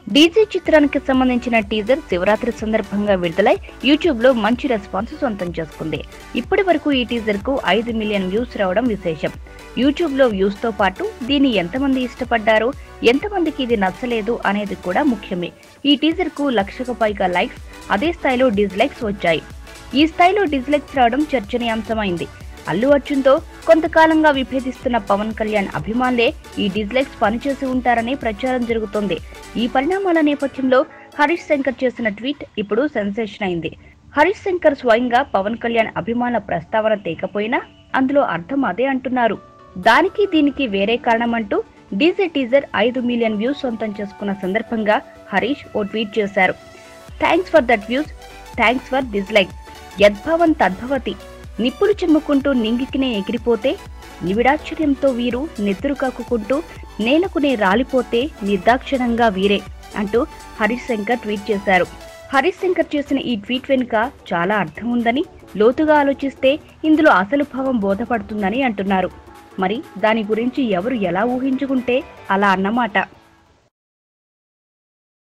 DJ చిత్రానికి సంబంధించిన teaser Shivaratri సందర్భంగా విడుదలై యూట్యూబ్ లో మంచి రెస్పాన్స్ సొంతం చేసుకుంది ఇప్పటి వరకు ఈ టీజర్ కు ఐదు మిలియన్ వ్యూస్ రావడం విశేషం యూట్యూబ్ లో వ్యూస్ తో పాటు దీన్ని ఎంతమంది ఇష్టపడ్డారు ఎంతమందికి ఇది నచ్చలేదు అనేది కూడా ముఖ్యమే ఈ టీజర్ కు లక్షకు పైగా లైక్స్ అదే స్థాయిలో డిస్లైక్స్ వచ్చాయి ఈ స్థాయిలో డిస్లైక్స్ రావడం చర్చనీయాంశమైంది అల్లు అర్జున్తో కొంతకాలంగా విభేదిస్తున్న పవన్ కళ్యాణ్ అభిమానులే ఈ డిస్లైక్స్ పనిచేసి ఉంటారని ప్రచారం జరుగుతోంది ఈ పరిణామాల నేపథ్యంలో హరీష్ శంకర్ చేసిన ట్వీట్ ఇప్పుడు సెన్సేషన్ అయింది హరీష్ శంకర్ స్వయంగా పవన్ కళ్యాణ్ అభిమానుల ప్రస్తావన తేకపోయినా అందులో అర్థం అదే అంటున్నారు దానికి దీనికి వేరే కారణమంటూ డీజే టీజర్ ఐదు మిలియన్ వ్యూస్ సొంతం చేసుకున్న సందర్భంగా హరీష్ ఓ ట్వీట్ చేశారు thanks for that views thanks for dislike యద్భావం తద్భవతి నిప్పులు చిమ్ముకుంటూ నింగికినే ఎగిరిపోతే నివిడాశ్చర్యంతో వీరు నెత్తురు కక్కుకుంటూ నేలకునే రాలిపోతే నిర్దాక్షిణంగా వీరే అంటూ హరీష్ శంకర్ ట్వీట్ చేశారు హరీష్ శంకర్ చేసిన ఈ ట్వీట్ వెనుక చాలా అర్థం ఉందని లోతుగా ఆలోచిస్తే ఇందులో అసలు భావం బోధపడుతుందని అంటున్నారు మరి దాని గురించి ఎవరు ఎలా ఊహించుకుంటే అలా అన్నమాట